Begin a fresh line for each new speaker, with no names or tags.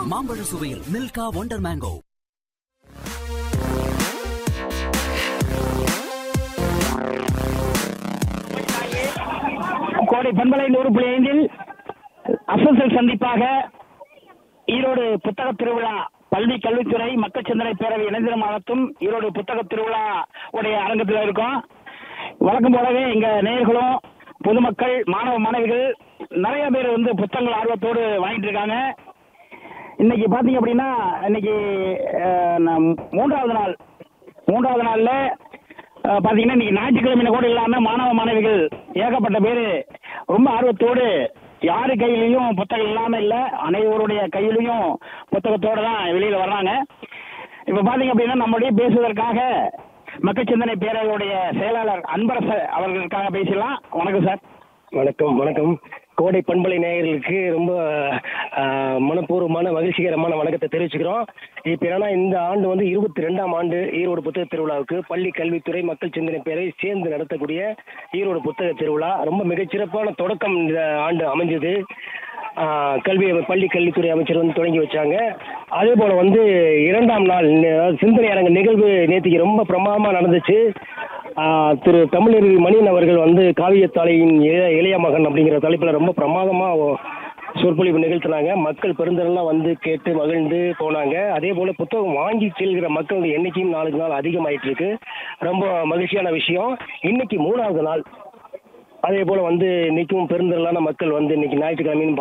மாம்பழ சுவையில் Milkha wonder mango
கோடை பண்பலை நூறு புள்ளி ஐந்தில் அசோசல் சந்திப்பாக ஈரோடு புத்தக திருவிழா பள்ளி கல்வித்துறை மக்கள் சிந்தனை பேரவை இணைந்திர நடத்தும் ஈரோடு புத்தக திருவிழா உடைய அரங்கத்தில் இருக்கோம் வழக்கம் போலவே இங்க நேயர்களும் பொதுமக்கள் மாணவ மாணவிகள் நிறைய பேர் வந்து புத்தகங்கள் ஆர்வத்தோடு வாங்கிட்டு இருக்காங்க இன்னைக்கு பாத்தீங்க அப்படின்னா இன்னைக்கு அஹ், நம் மூன்றாவது நாள் மூன்றாவது நாள்ல அஹ், பாத்தீங்கன்னா இன்னைக்கு ஞாயிற்றுக்கிழமை கூட இல்லாம மாணவ மாணவிகள் ஏகப்பட்ட பேர் ரொம்ப ஆர்வத்தோடு யாரு கையிலையும் புத்தகம் இல்லாம இல்ல அனைவருடைய கையிலையும் புத்தகத்தோட தான் வெளியில வர்றாங்க இப்ப பாத்தீங்க அப்படின்னா நம்முடைய பேசுவதற்காக மக்கள் சிந்தனை பேரவையுடைய செயலாளர் அன்பரசு அவர்களுக்காக பேசலாம் வணக்கம் சார்
வணக்கம் வணக்கம் கோடை பண்பலை நேயர்களுக்கு ரொம்ப ஆஹ், மனப்பூர்வமான மகிழ்ச்சிகரமான வணக்கத்தை தெரிவிச்சுக்கிறோம் இப்போ என்னன்னா இந்த ஆண்டு வந்து இருபத்தி ரெண்டாம் ஆண்டு ஈரோடு புத்தக திருவிழாவுக்கு பள்ளி கல்வித்துறை மக்கள் சிந்தனை பேரை சேர்ந்து நடத்தக்கூடிய ஈரோடு புத்தக திருவிழா ரொம்ப மிகச்சிறப்பான தொடக்கம் இந்த ஆண்டு அமைஞ்சது ஆஹ், கல்வி பள்ளி கல்வித்துறை அமைச்சர் வந்து தொடங்கி வச்சாங்க அதே போல வந்து இரண்டாம் நாள் அதாவது சிந்தனை அரங்க நிகழ்வு நேற்றுக்கு ரொம்ப பிரமாதமாக நடந்துச்சு ஆஹ் திரு தமிழருவி மணியன் அவர்கள் வந்து காவியத்தாளையின் இளைய இளைய மகன் அப்படிங்கிற தலைப்பில் ரொம்ப பிரமாதமாக சொற்பொழிவு நிகழ்த்தினாங்க மக்கள் பெருந்தரெல்லாம் வந்து கேட்டு மகிழ்ந்து போனாங்க அதே போல் புத்தகம் வாங்கி செல்கிற மக்களுடைய எண்ணிக்கையும் நாளுக்கு நாள் அதிகமாயிட்டு இருக்கு ரொம்ப மகிழ்ச்சியான விஷயம் இன்னைக்கு மூணாவது நாள் அதே போல் வந்து இன்னைக்கும் பெருந்திரளான மக்கள் வந்து இன்னைக்கு ஞாயிற்றுக்கிழமையும்